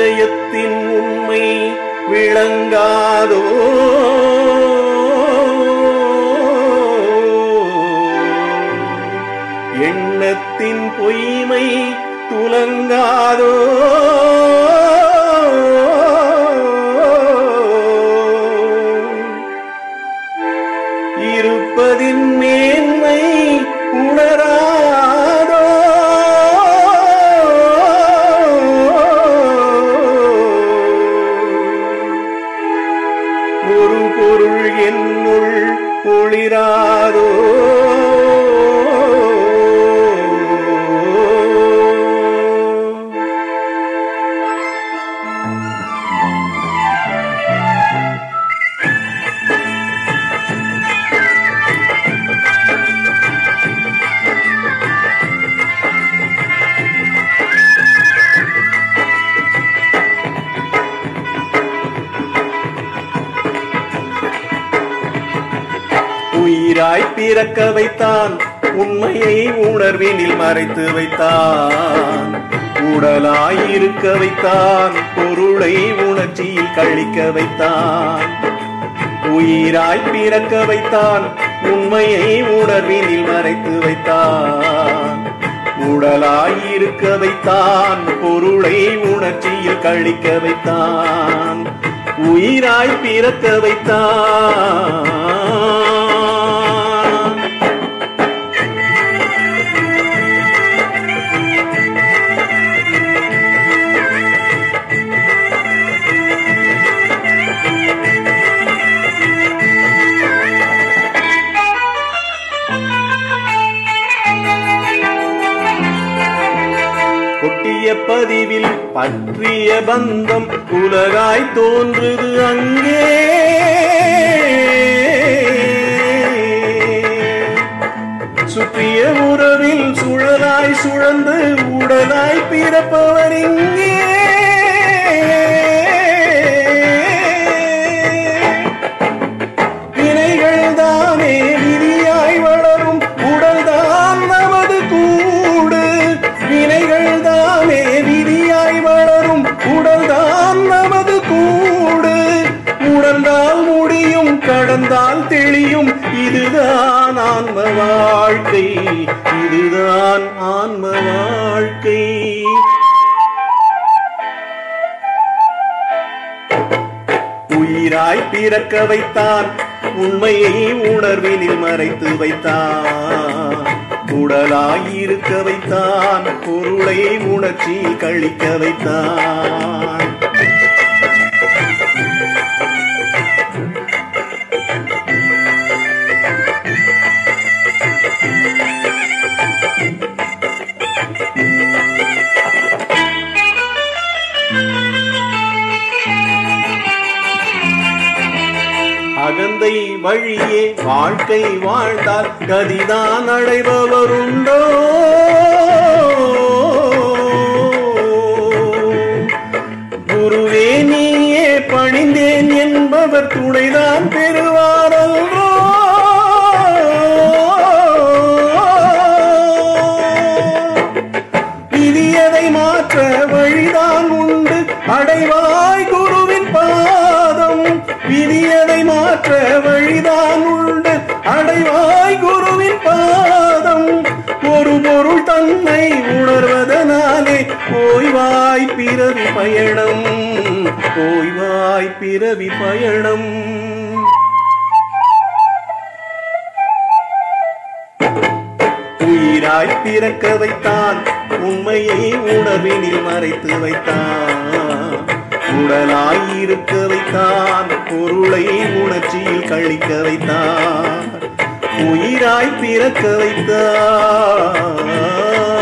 இதயத்தின் உண்மை விளங்காதோ எண்ணத்தின் பொய்மை துலங்காதோ இருப்பதின் மேன்மை உணராதோ ஒரு பொருள் என்னுள் ஒளிராதோ உயிராய் பிறக்க வைத்தான் உண்மையை உணர்வினில் மறைத்து வைத்தான் உடலாய் இருக்க வைத்தான் பொருளை உணர்ச்சியில் கழிக்க வைத்தான் உயிராய் பிறக்க வைத்தான் உண்மையை உணர்வினில் மறைத்து வைத்தான் உடலாய் இருக்க வைத்தான் பொருளை உணர்ச்சியில் கழிக்க வைத்தான் உயிராய் பிறக்க வைத்தான் கொட்டிய பதிவில் பற்றிய பந்தம் உலகாய் தோன்றுது அங்கே சுற்றிய உறவில் சுழலாய் சுழந்து உடலாய் பிறப்பவர் இங்கே வினைகள் தானே விதியாய் வளரும் உடல்தான் நமது கூடு வினைகள் தானே விதியாய் வளரும் உடல்தான் நமது கூடு உணர்ந்தால் முடியும் கடந்தால் தெளியும் இதுதான் ஆன்ம வாழ்க்கை இதுதான் ஆன்ம வாழ்க்கை உயிராய் பிறக்க வைத்தான் உண்மையை உணர்வினில் மறைத்து வைத்தான் உடலாய் இருக்க வைத்தான் பொருளை உணர்ச்சி கழிக்க வைத்தான் அகந்தை வழியே வாழ்க்கை வாழ்ந்தால் கதிதான் அடைபவருண்டோ குருவே நீயே பணிந்தேன் என்பவர் துணைதான் பெறுவாரல்றோ விதியதை மாற்ற வழிதான் உண்டு அடைவாய் குருவின் பாதம் விதியதை மாற்ற வழிதான் உண்டு அடைவாய் குருவின் பாதம் ஒரு பொருள் தன்னை உணர்வதனாலே ஓய்வாய் பிறவி பயணம் ஓய்வாய் பிறவி பயணம் உயிராய் பிறக்க வைத்தான் உண்மையை உணர்வினில் மறைத்து வைத்தான் உடலாய் இருக்க வைத்தான் பொருளை உணர்ச்சியில் கழிக்க வைத்தான் உயிராய் பிறக்க வைத்தான்